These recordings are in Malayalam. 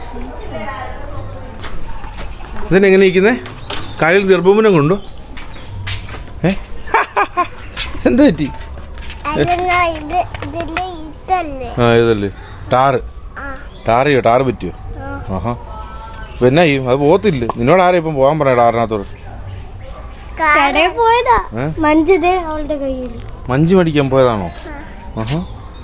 ഇതിനെങ്ങനെ ഇരിക്കുന്നേ കാലിൽ ഗർഭമുനം കൊണ്ടോ ഏ എന്ത് പറ്റി അല്ലെന്നാ ഇത് ഇതില് ഇതല്ലേ ആ ഇതല്ലേ ടാറ് ആ ടാർ ചെയ്യോ ടാറ് പറ്റിയോ ആഹാ പിന്നെ ചെയ്യും അത് പോകത്തില്ല നിന്നോട് ആരാ ഇപ്പം പോകാൻ പറയാം ടാറിനകത്തോട് കടയിൽ പോയതാ ഏ? മഞ്ചത് അവളുടെ കയ്യിൽ മഞ്ച് മേടിക്കാൻ പോയതാണോ ആഹാ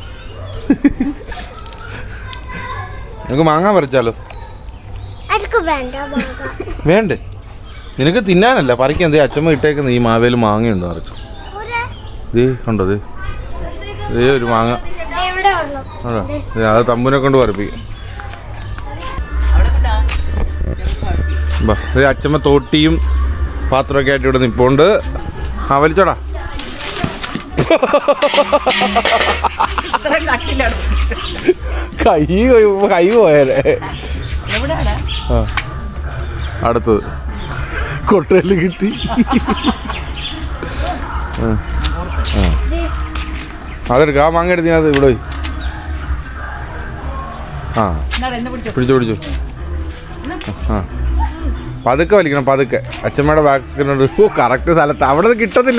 നമുക്ക് മാങ്ങാൻ പറിച്ചാലോ അതൊക്കെ വേണ്ട മാങ്ങ വേണ്ടേ നിനക്ക് തിന്നാനല്ല പറിക്കാൻ ദേ അച്ഛമ്മ ഇട്ടേക്കുന്ന ഈ മാവേല് മാങ്ങയുണ്ട് നിറച്ചു ദേ കണ്ടോ ദേ ദേ ഒരു മാങ്ങ എവിടെ ഉള്ളു അതാ ദേ, അത് തമ്പുനെ കൊണ്ട് പറിപ്പിക്കും ബാ ദേ അച്ഛമ്മ തോട്ടിയും പാത്രമൊക്കെ ആയിട്ട് ഇവിടെ നിപ്പുണ്ട് ആ വലിച്ചോടാ കൈ കൊയ്- കൈ പോയാലേ ആ അടുത്തത് കൊട്ടയിൽ കിട്ടി ആ. ആ. അതെടുക്ക ആ മാങ്ങ എടുത്തിനത് ഇവിടെ പോയി ആ പിടിച്ചു പിടിച്ചു ആ പതുക്കെ വലിക്കണം പതുക്കെ അച്ഛമ്മയുടെ ബാക്ക് സ്ക്രീനുണ്ട് ഓ കറക്റ്റ് സ്ഥലത്ത് അവിടെ നിന്ന് കിട്ടത്തില്ല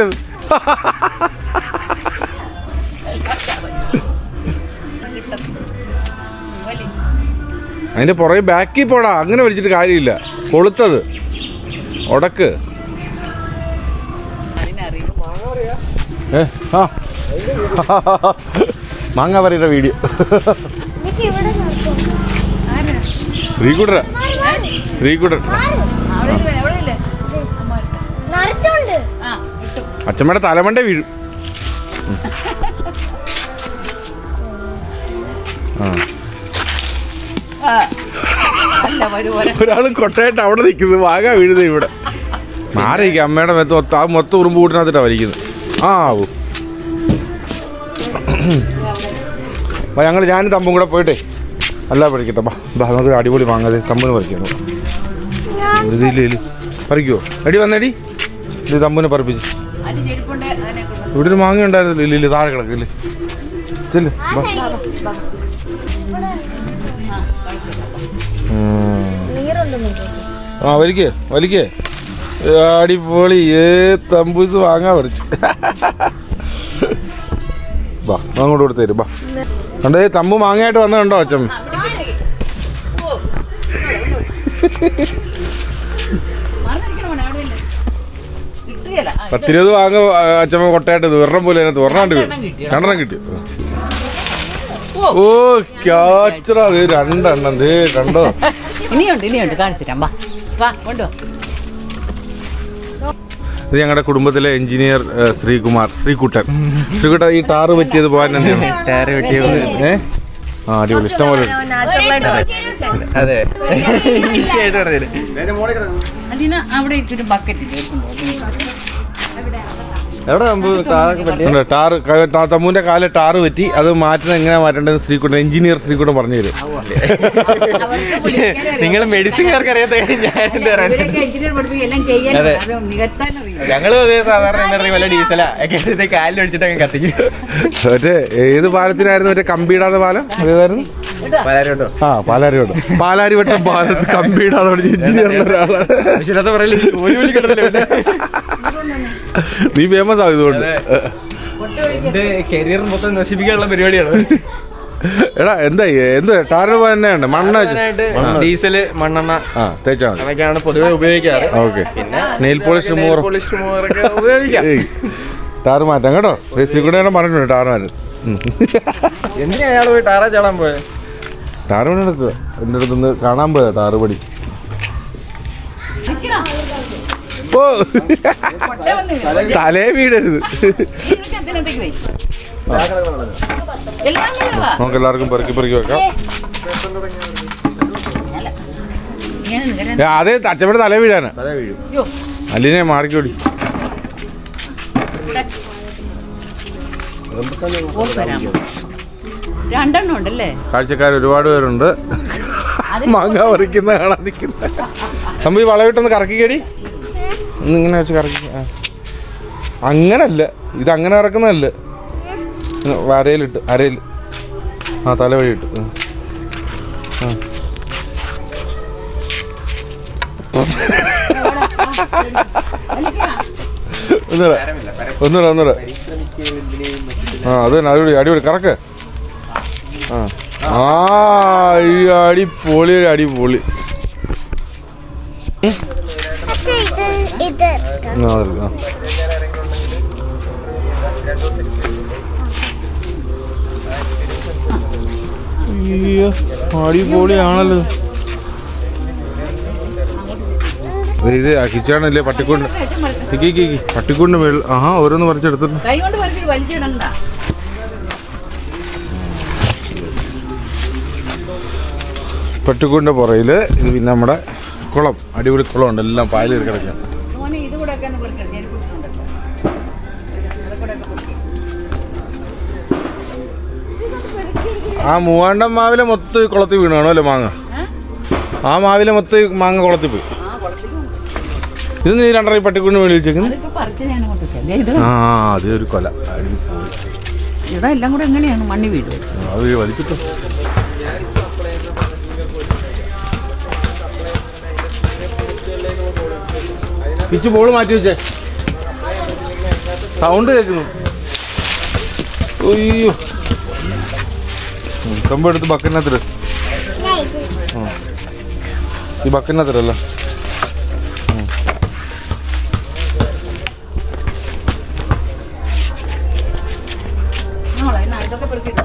അതിന്റെ പുറകെ ബാക്കിൽ പോടാ അങ്ങനെ വലിച്ചിട്ട് കാര്യമില്ല കൊളുത്തത് ഉടക്ക് ഏ ആ മാങ്ങ പറയുന്ന വീഡിയോ എനിക്ക് ഇവിടെ നിർത്തും ശ്രീകുട്ടര ശ്രീകുട്ടൻ നിറച്ചോണ്ട് അച്ഛമ്മയുടെ തലമണ്ട വീഴും ആ ഒരാൾ കൊട്ടയായിട്ട് അവിടെ നിൽക്കുന്നത് വാങ്ങാ വീഴുന്നത് ഇവിടെ മാറിയിരിക്കും അമ്മയുടെ മെത്ത് മൊത്തം ആ മൊത്തം ഉറുമ്പ് കൂട്ടിനകത്തിട്ടാ വലിക്കുന്നത് ആ ആവൂ അപ്പൊ ഞങ്ങൾ ഞാനും തമ്പും കൂടെ പോയിട്ടേ അല്ല പഠിക്കട്ടെ ബാ ബാ നമുക്ക് അടിപൊളി വാങ്ങാതെ തമ്പിന് പറിക്കണം ഇതില്ല പറിക്കുവോ എടി വന്നേടി ഇത് തമ്പുനെ പറിപ്പിച്ച് ഇവിടെ ഒരു മാങ്ങ ഉണ്ടായിരുന്നില്ല ഇല്ല ഇല്ല താഴെ കിടക്കില്ലേ ചെല്ല് ബാ ഉം. ആ വലിക്കേ വലിക്കേ ഏ, അടിപൊളി ഏ തമ്പൂസ് വാങ്ങാൻ പറിച്ച് ബാ അങ്ങോട്ട് കൊടുത്തേര് ബാ കണ്ടേ തമ്പു മാങ്ങയായിട്ട് വന്ന കണ്ടോ അച്ഛമ്മ പത്തിരുപത് വാങ്ങ ആ, അച്ഛമ്മ കൊട്ടയായിട്ട് ഇത് ഒരെണ്ണം പോലെ അതിനകത്ത് ഒരെണ്ണം വീഴും രണ്ടെണ്ണം കിട്ടി ഓ ക്യാച്ചറാ അത് രണ്ടെണ്ണം ദേ കണ്ടോ ഇനിയുണ്ട് ഇനിയുണ്ട് കാണിച്ചിട്ടാ വാ വാ കൊണ്ടോ ഇത് ഞങ്ങളുടെ കുടുംബത്തിലെ എഞ്ചിനീയർ ഏ, ശ്രീകുമാർ ശ്രീകുട്ടൻ ശ്രീകുട്ടൻ ഈ ടാറ് പറ്റിയത് പോകാൻ തന്നെയാണ് ടയർ വെട്ടിയത് ഏ ആ അടിപൊളി ഇഷ്ടം പോലെ ഉണ്ട്. അതെ ഈസി ആയിട്ട് പറഞ്ഞത് അതിന് അവിടെ ഇട്ടൊരു ബക്കറ്റ് ചേർക്കുമ്പോ എവിടെ നമുക്ക് താഴെ പറ്റിയ ഉണ്ട്, ടാറ് ക- ത- തമ്മുവിന്റെ കാല് ടാറ് പറ്റി അത് മാറ്റുന്നത് എങ്ങനെയാ മാറ്റേണ്ടത് ശ്രീകുട്ടൻ എഞ്ചിനീയർ ശ്രീകുട്ടൻ പറഞ്ഞു തരും നിങ്ങൾ മെഡിസിൻകാർക്ക് അറിയാത്ത കാര്യം ഞാൻ എന്താ പറയാൻ ഇവരൊക്കെ എഞ്ചിനീയർ പഠിപ്പിക്കും എല്ലാം ചെയ്യാൻ അതെ. അത് നികത്താൻ അറിയാം ഞങ്ങളും അതേ സാധാരണ എന്താ വല്ല ഡീസലാ ഒക്കെ എടുത്തിട്ട് കാലിൽ ഒഴിച്ചിട്ട് അങ്ങ് കത്തിക്കും മറ്റേ ഏത് പാലത്തിനായിരുന്നു മറ്റേ കമ്പിയിടാത്ത പാലം ഏതായിരുന്നു പലരോട്ടോ ആ പാലാരിവട്ടം പാലാരിവട്ടം പാലത്ത് കമ്പിയിടാതെ എഞ്ചിനീയറിന്റെ ഒരാളാണ് പക്ഷെ ഇല്ലാത്ത പറയല് ഒരു വിളി കിടന്നില്ല നീ ഫേമസ് ആവും ഇതുകൊണ്ട് എന്റെ കരിയർ മൊത്തം നശിപ്പിക്കാനുള്ള പരിപാടിയാണ് എടാ എന്താ എന്ത് ടാറിന് തന്നെയാണ് മണ്ണ് വെച്ച്- പ്രധാനമായിട്ട് ഡീസല് മണ്ണെണ്ണ ആ തേച്ചാ മതി അതൊക്കെയാണ് പൊതുവെ ഉപയോഗിക്കാറ് okay nail polish remover polish റിമൂവറൊക്കെ ഉപയോഗിക്കാം ഏയ് ടാറ് മാറ്റാം കേട്ടോ ശ്രീകുട്ടനെ പറഞ്ഞിട്ടുണ്ട് ടാറ് മാറ്റാൻ ഉം. എന്തിനാ അയാൾ പോയി ടാറാ ചാടാൻ പോയത് ടാറ് പണി എടുക്കുക എൻ്റെ അടുത്തുനിന്ന് കാണാൻ പോയതാ ടാറ് പടി ഓ തലേ വീടരുത് ഇതൊക്കെ എന്തിനകത്തേക്ക് പോയി? എല്ലാം കൂടെ വാ. നമുക്ക് എല്ലാവർക്കും പെറുക്കി പെറുക്കി വെക്കാം ഇങ്ങനെ നികരാൻ- ഏ, അതേ അച്ഛമ്മയുടെ തലേ വീഴാനാ അയ്യോ, അല്ലിനെ മാറിക്കോടി ഇവിടെ. ഓ, വരാം. രണ്ടെണ്ണം ഉണ്ടല്ലേ കാഴ്ചക്കാർ ഒരുപാട് പേരുണ്ട് മാങ്ങ പറിക്കുന്ന കാണാൻ നിൽക്കുന്ന തമ്പി വളവിട്ടൊന്ന് കറക്കിക്കടി ഒന്ന് ഇങ്ങനെ വെച്ച് കറക്കി ആ. അങ്ങനല്ല ഇത് അങ്ങനെ ഇറക്കുന്നതല്ല ഇങ്ങനെ വരയിലിട്ട് അരയിൽ ആ തല വഴിയിട്ട് ആ. ആ. ഒന്നുകൂടെ ഒന്നുകൂടെ ഒന്നുകൂടെ ആ അത് തന്നെ അടിപൊളി അടിപൊളി കറക്ക് ആ ആ ഈ അടിപൊളി അടിപൊളി അച്ഛാ ഇത് ഇത് എടുക്കാം. ആ, അതെടുക്ക്, ആ. അയ്യോ അടിപൊളിയാണല്ലോ ഇത് ഇത് കിച്ചാണല്ലേ പട്ടിക്കൊണ്ട് കിക്കി കിക്കി പട്ടിക്കൊണ്ട് മേളിൽ ആഹാ ഓരോന്ന് പറിച്ചെടുത്തിട്ട് കൈ കൊണ്ട് പറിച്ചിട്ട് വലിച്ചിടണ്ട പട്ടിക്കൂടിൻ്റെ പുറയിൽ ഇത് പിന്നെ നമ്മുടെ കുളം അടിപൊളി കുളമുണ്ട് എല്ലാം പായൽ കിടക്കാം മോനെ ഇത് കൂടെ ഒക്കെ ഒന്ന് പൊറിക്കണം ഞാൻ കുടിക്കുന്നുണ്ടല്ലോ അതൊക്കെ ഒക്കെ പൊറിക്കണം ആ മൂവാണ്ടം മാവിലെ മൊത്തം ഈ കുളത്തിൽ വീണു കാണും അല്ലേ മാങ്ങ ആ മാവിലെ മൊത്തം ഈ മാങ്ങ കുളത്തിൽ പോയി ആ കുളത്തിലും ഉണ്ട് ഇത് നീ രണ്ടര പട്ടിക്കൂടിന് മേളിൽ വെച്ചേക്കുന്നത് അതിപ്പോ പറിച്ച് ഞാൻ കൊണ്ടുവച്ചത് ഇത് ആ അത് ഒരു കൊല അടിപൊളി ഇവിടെ എല്ലാം കൂടെ എങ്ങനെയാണ് മണ്ണി വീട് ആ, അത് വലിച്ചിട്ടോ പിച്ച് ബോൾ മാറ്റി വെച്ചേ സൗണ്ട് കേൾക്കുന്നു അയ്യോ ഉം, കമ്പ് എടുത്ത് ബക്കറ്റിനകത്തിട് ഞാൻ ഇത് ഈ ബക്കറ്റിനകത്തിടല്ല നോളെ എന്നാ ഇതൊക്കെ പെറുക്കിട്ടോ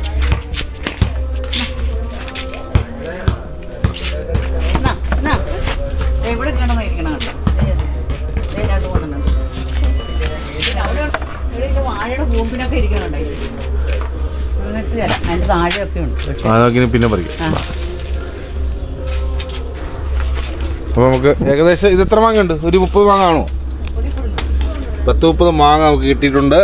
എന്നാ, എന്നാ. ദേ ഇവിടെ കിടന്ന് ഇരിക്കണം കേട്ടോ. ദേ അത്. ദേ രണ്ട് മൂന്നെണ്ണം. പിന്നെ അവിടെ ഇവിടെ ഈ വാഴയുടെ കൂമ്പിനൊക്കെ ഇരിക്കണുണ്ട് അതില്. ഇതൊന്നും എത്തുകേല. അതിന്റെ താഴെയൊക്കെ ഉണ്ട് ആ നോക്കി പിന്നെ പറിക്കാം ആ. അപ്പോൾ നമുക്ക് ഏകദേശം ഇത് എത്ര മാങ്ങ ഉണ്ട് ഒരു മുപ്പത് മാങ്ങ ആണോ പത്ത് മുപ്പത് മാങ്ങ നമുക്ക് കിട്ടിയിട്ടുണ്ട്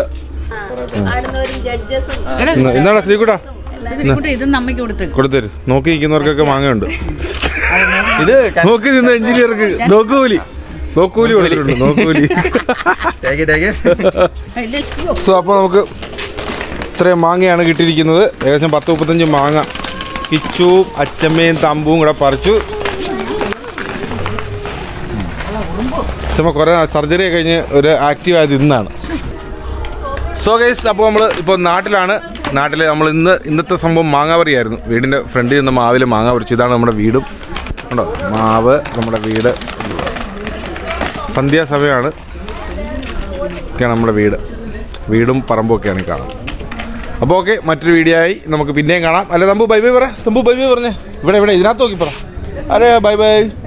ഇന്ന് എന്താണ് ശ്രീകുട്ടാ ഇതിനെക്കൂട്ട് ഇതൊന്നും അമ്മയ്ക്ക് കൊടുത്ത് കൊടുത്തരും നോക്കി നിൽക്കുന്നവർക്കൊക്കെ മാങ്ങയുണ്ട് ഇത് നോക്കി നിന്ന എഞ്ചിനീയർക്ക് നോക്കൂലി നോക്കൂലി കൊടുത്തിട്ടുണ്ട് നോക്കൂലി സോ അപ്പോൾ നമുക്ക് ഇത്രയും മാങ്ങയാണ് കിട്ടിയിരിക്കുന്നത് ഏകദേശം പത്ത് മുപ്പത്തഞ്ച് മാങ്ങ കിച്ചുവും അച്ചമ്മയും തമ്പുവും കൂടെ പറിച്ചു അച്ഛമ്മ കുറേ സർജറി കഴിഞ്ഞ് ഒരു ആക്റ്റീവ് ആയത് ഇന്നാണ് സോ ഗൈസ് അപ്പോൾ നമ്മൾ ഇപ്പോൾ നാട്ടിലാണ് നാട്ടിൽ നമ്മൾ ഇന്ന് ഇന്നത്തെ സംഭവം മാങ്ങാവറിയായിരുന്നു വീടിൻ്റെ ഫ്രണ്ടിൽ നിന്ന് മാവിൽ മാങ്ങ പറിച്ചു ഇതാണ് നമ്മുടെ വീടും ഉണ്ടോ മാവ് നമ്മുടെ വീട് സന്ധ്യാസമയമാണ് ഒക്കെയാണ് നമ്മുടെ വീട് വീടും പറമ്പും ഒക്കെയാണ് ഈ കാണുന്നത് അപ്പോൾ ഓക്കെ മറ്റൊരു വീഡിയോ ആയി നമുക്ക് പിന്നെയും കാണാം അല്ല തമ്പു ബൈ ബൈ പറ തമ്പു ബൈ ബൈ പറഞ്ഞേ ഇവിടെ ഇവിടെ ഇതിനകത്ത് നോക്കി പറ അരെ ബൈ ബൈ